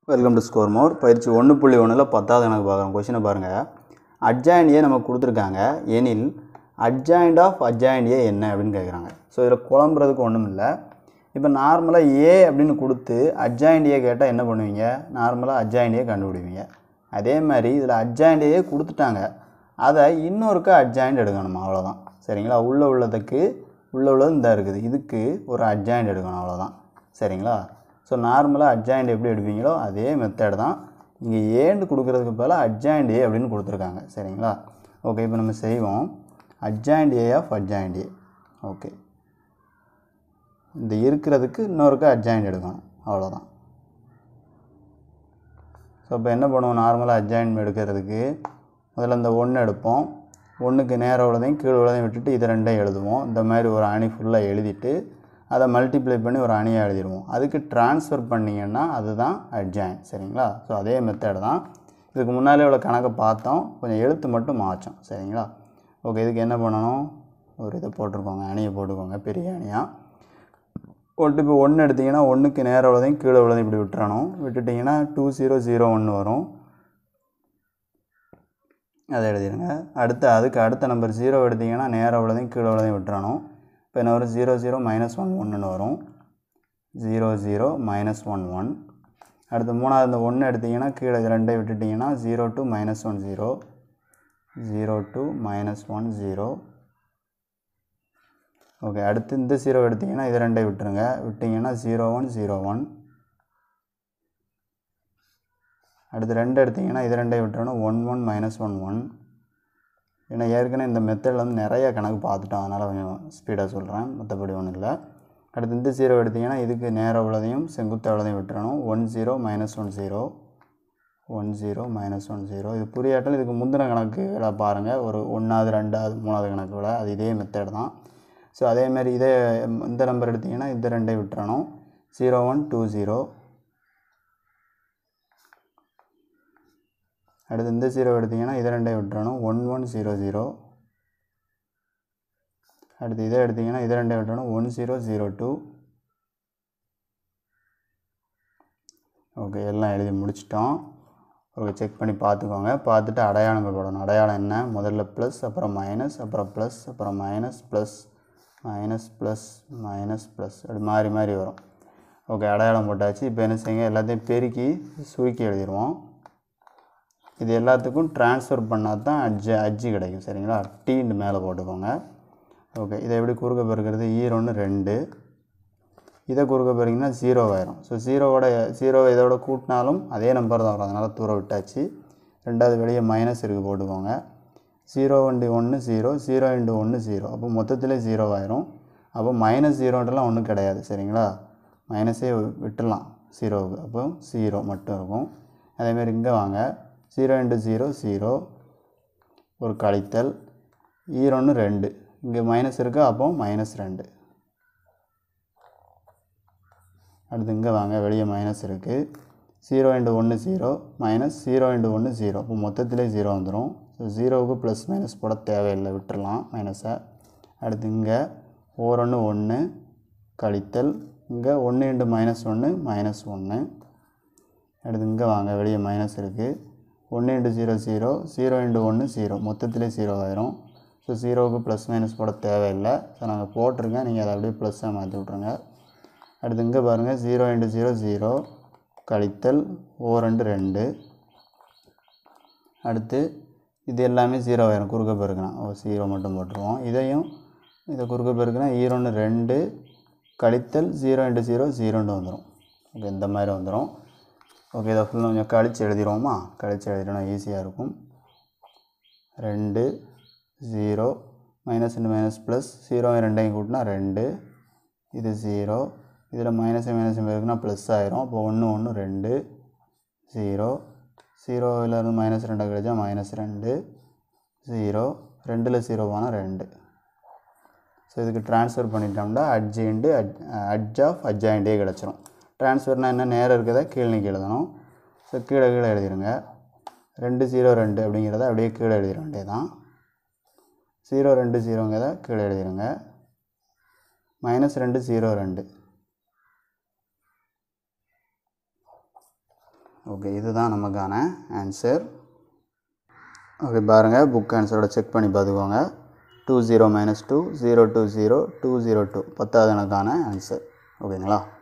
welcome to score more பயிற்சி ஒன்று புள்ளி ஒன்றில் பத்தாவது எனக்கு பார்க்குறோம் கொஷினை பாருங்கள் அட்ஜாயிண்ட் ஏ நமக்கு கொடுத்துருக்காங்க எனில் அட்ஜாயிண்ட் ஆஃப் அட்ஜாயிண்ட் ஏ என்ன அப்படின்னு கேட்குறாங்க ஸோ இதில் குழம்புறதுக்கு ஒன்றும் இல்லை இப்போ நார்மலாக ஏ அப்படின்னு கொடுத்து அட்ஜாயிண்ட் ஏ கேட்டால் என்ன பண்ணுவீங்க நார்மலாக அட்ஜாயிண்ட் ஏ கண்டுபிடிப்பீங்க அதே மாதிரி இதில் அட்ஜாயிண்ட் ஏ கொடுத்துட்டாங்க அதை இன்னொருக்கா அட்ஜாயிண்ட் எடுக்கணும் அவ்வளோதான் சரிங்களா உள்ளே உள்ளதுக்கு உள்ளே உள்ளது இந்த இருக்குது இதுக்கு ஒரு அட்ஜாயிண்ட் எடுக்கணும் அவ்வளோதான் சரிங்களா ஸோ நார்மலாக அட்ஜாயிண்ட் எப்படி எடுப்பீங்களோ அதே மெத்தட் தான் இங்கே ஏன்னு கொடுக்குறதுக்கு பதிலாக அட்ஜாயிண்ட் ஏ அப்படின்னு கொடுத்துருக்காங்க சரிங்களா ஓகே இப்போ நம்ம செய்வோம் adjoint A of adjoint A okay இந்த இருக்கிறதுக்கு இன்னொருக்க அட்ஜாயிண்ட் எடுக்கணும் அவ்வளோதான் ஸோ இப்போ என்ன பண்ணுவோம் நார்மலாக அட்ஜாயின்ட் எடுக்கிறதுக்கு முதல்ல இந்த ஒன்று எடுப்போம் ஒன்றுக்கு நேரம் உள்ளதையும் கீழே உள்ளதையும் விட்டுட்டு இது ரெண்டையும் எழுதுவோம் இந்த மாதிரி ஒரு அணி ஃபுல்லாக எழுதிட்டு அதை மல்டிப்ளை பண்ணி ஒரு அணியாக எழுதிடுவோம் அதுக்கு ட்ரான்ஸ்ஃபர் பண்ணிங்கன்னா அதுதான் அட்ஜாயின் சரிங்களா ஸோ அதே மெத்தட் தான் இதுக்கு முன்னாலே உள்ள கணக்கை பார்த்தோம் கொஞ்சம் எழுத்து மட்டும் மாற்றோம் சரிங்களா ஓகே இதுக்கு என்ன பண்ணணும் ஒரு இதை போட்டிருக்கோங்க அணியை போட்டுக்கோங்க பெரிய அணியாக போட்டு இப்போ ஒன்று எடுத்திங்கன்னா ஒன்றுக்கு நேரம் உள்ளதையும் கீழே உள்ளதையும் இப்படி விட்டுறணும் விட்டுட்டிங்கன்னா டூ ஜீரோ ஜீரோ ஒன்று வரும் அதை எழுதிடுங்க அடுத்து அதுக்கு அடுத்த நம்பர் ஜீரோ எடுத்திங்கன்னா நேரம் உள்ளதையும் கீழே உள்ளதையும் விட்டுறணும் இப்போ என்ன வரும் ஜீரோ ஜீரோ மைனஸ் ஒன் ஒன்றுன்னு வரும் zero zero minus one one அடுத்து மூணாவது இந்த ஒன்று எடுத்திங்கன்னா கீழே இது ரெண்டை விட்டுட்டிங்கன்னா zero two minus one zero zero two minus one zero okay அடுத்து இந்த ஜீரோ எடுத்திங்கன்னா இது ரெண்டை விட்டுருங்க விட்டிங்கன்னா ஜீரோ ஒன் ஜீரோ ஒன் அடுத்து ரெண்டு எடுத்திங்கன்னா இது ரெண்டை விட்டுறணும் one one minus one one ஏன்னா ஏற்கனவே இந்த மெத்தடில் வந்து நிறைய கணக்கு பார்த்துட்டோம் அதனால் கொஞ்சம் ஸ்பீடாக சொல்கிறேன் மற்றபடி ஒன்றும் இல்லை அடுத்து இந்த ஜீரோ எடுத்திங்கன்னா இதுக்கு நேர உள்ளதையும் செங்குத்த உள்ளதையும் விட்டுறணும் one zero minus one zero one zero minus one zero இது புரியாட்டில் இதுக்கு முந்தின கணக்குகளை பாருங்கள் ஒரு ஒன்றாவது ரெண்டாவது மூணாவது கணக்குகளை அது இதே மெத்தட் தான் ஸோ அதேமாதிரி இதே இந்த நம்பர் எடுத்திங்கன்னா இந்த ரெண்டை விட்டுறணும் ஜீரோ ஒன் டூ ஜீரோ அடுத்து இந்த ஜீரோ எடுத்திங்கன்னா இதை ரெண்டே விட்டுறணும் ஒன் ஒன் ஜீரோ ஜீரோ அடுத்து இதை எடுத்திங்கன்னா இதை ரெண்டே விட்டுறணும் one zero zero two okay எல்லாம் எழுதி முடிச்சிட்டோம் ஓகே செக் பண்ணி பார்த்துக்கோங்க பார்த்துட்டு அடையாளங்கள் போடணும் அடையாளம் என்ன முதல்ல ப்ளஸ் அப்புறம் மைனஸ் அப்புறம் ப்ளஸ் அப்புறம் minus plus minus plus minus plus அப்படி மாறி மாறி வரும் ஓகே அடையாளம் போட்டாச்சு இப்போ என்ன செய்யுங்க எல்லாத்தையும் பெருக்கி சுருக்கி எழுதிடுவோம் இது எல்லாத்துக்கும் ட்ரான்ஸ்ஃபர் பண்ணால் தான் அஜ்ஜு அஜ்ஜு கிடைக்கும் சரிங்களா டீன்னு மேலே போட்டுக்கோங்க ஓகே இதை எப்படி குறுக்க பெருக்கிறது ஈரோன்னு ரெண்டு இதை குறுக்க பெருக்கிங்கன்னா ஜீரோ ஆயிரும் ஸோ ஜீரோவோட ஜீரோ இதோட கூட்டினாலும் அதே நம்பர் தான் வரும் அதனால் தூரம் விட்டாச்சு ரெண்டாவது வெளியே மைனஸ் இருக்குது போட்டுக்கோங்க ஜீரோ இன்டு ஒன்று ஜீரோ ஜீரோ இன்டு ஒன்று ஜீரோ அப்போ மொத்தத்தில் ஜீரோ ஆயிரும் அப்போ மைனஸ் ஜீரோன்றலாம் ஒன்றும் கிடையாது சரிங்களா மைனஸே விட்டுடலாம் ஜீரோவுக்கு அப்போ ஜீரோ மட்டும் இருக்கும் அதேமாதிரி இங்கே வாங்க ஜீரோ இன்ட்டு ஜீரோ ஜீரோ ஒரு கழித்தல் ஈரோன்னு ரெண்டு இங்கே மைனஸ் இருக்குது அப்போ மைனஸ் ரெண்டு அடுத்து இங்கே வாங்க வெளியே மைனஸ் இருக்குது ஜீரோ இன்ட்டு ஒன்று ஜீரோ மைனஸ் ஜீரோ இன்ட்டு ஒன்று ஜீரோ இப்போ மொத்தத்திலே ஜீரோ வந்துடும் ஸோ ஜீரோவுக்கு ப்ளஸ் மைனஸ் போட தேவையில்லை விட்டுறலாம் மைனஸை அடுத்து இங்கே ஓரொன்று ஒன்று கழித்தல் இங்கே ஒன்று இன்ட்டு மைனஸ் ஒன்று மைனஸ் ஒன்று அடுத்து இங்கே வாங்க வெளியே மைனஸ் இருக்குது ஒன்று into zero zero zero into ஒன்று ஜீரோ மொத்தத்திலே ஜீரோ ஆயிரும் ஸோ ஜீரோவுக்கு ப்ளஸ் மைனஸ் போட தேவையில்லை ஸோ நாங்கள் போட்டிருக்கேன் நீங்கள் அதை அப்படியே ப்ளஸ்ஸாக மாற்றி விட்ருங்க அடுத்து இங்கே பாருங்கள் ஜீரோ இன்ட்டு ஜீரோ ஜீரோ கழித்தல் ஓ ரெண்டு ரெண்டு அடுத்து இது எல்லாமே ஜீரோ ஆயிரும் குறுக்க பெருக்கினா ஓ ஜீரோ மட்டும் போட்டுருவோம் இதையும் இதை குறுக்க பெருக்கினா ஈரோன்னு ரெண்டு கழித்தல் ஜீரோ இன்ட்டு ஜீரோ ஜீரோன்ட்டு வந்துடும் ஓகே இந்த மாதிரி வந்துடும் ஓகே இதை ஃபுல்லாக கொஞ்சம் கழித்து எழுதிடுவோமா கழித்து எழுதிட்டோம்னா ஈஸியாக இருக்கும் ரெண்டு zero minus into minus plus zero ரெண்டையும் கூட்டினா ரெண்டு இது ஜீரோ இதில் மைனஸ் மைனஸ் இருக்குன்னா ப்ளஸ் ஆயிரும் அப்போ ஒன்று ஒன்று ரெண்டு ஜீரோ ஜீரோவிலேருந்து மைனஸ் ரெண்டை கழிச்சா மைனஸ் ரெண்டு ஜீரோ ரெண்டில் ஜீரோவானா ரெண்டு ஸோ இதுக்கு ட்ரான்ஸ்ஃபர் பண்ணிட்டோம்னா அட்ஜெயிண்டு அட் அட்ஜ் ஆஃப் அட்ஜாயிண்டே கிடச்சிரும் ட்ரான்ஸ்ஃபர்னால் என்ன நேரம் இருக்கிறத கீழே நீக்கி எழுதணும் ஸோ கீழே கீழே எழுதிருங்க ரெண்டு ஜீரோ ரெண்டு அப்படிங்கிறத அப்படியே கீழே எழுதிட வேண்டியதான் ஜீரோ ரெண்டு ஜீரோங்கிறத கீழே எழுதிருங்க மைனஸ் ரெண்டு ஜீரோ ரெண்டு ஓகே இதுதான் நமக்கான ஆன்சர் ஓகே பாருங்கள் புக் ஆன்சரோட செக் பண்ணி பார்த்துக்கோங்க two zero minus two zero two zero two zero two பத்தாவது எனக்கான ஆன்சர் ஓகேங்களா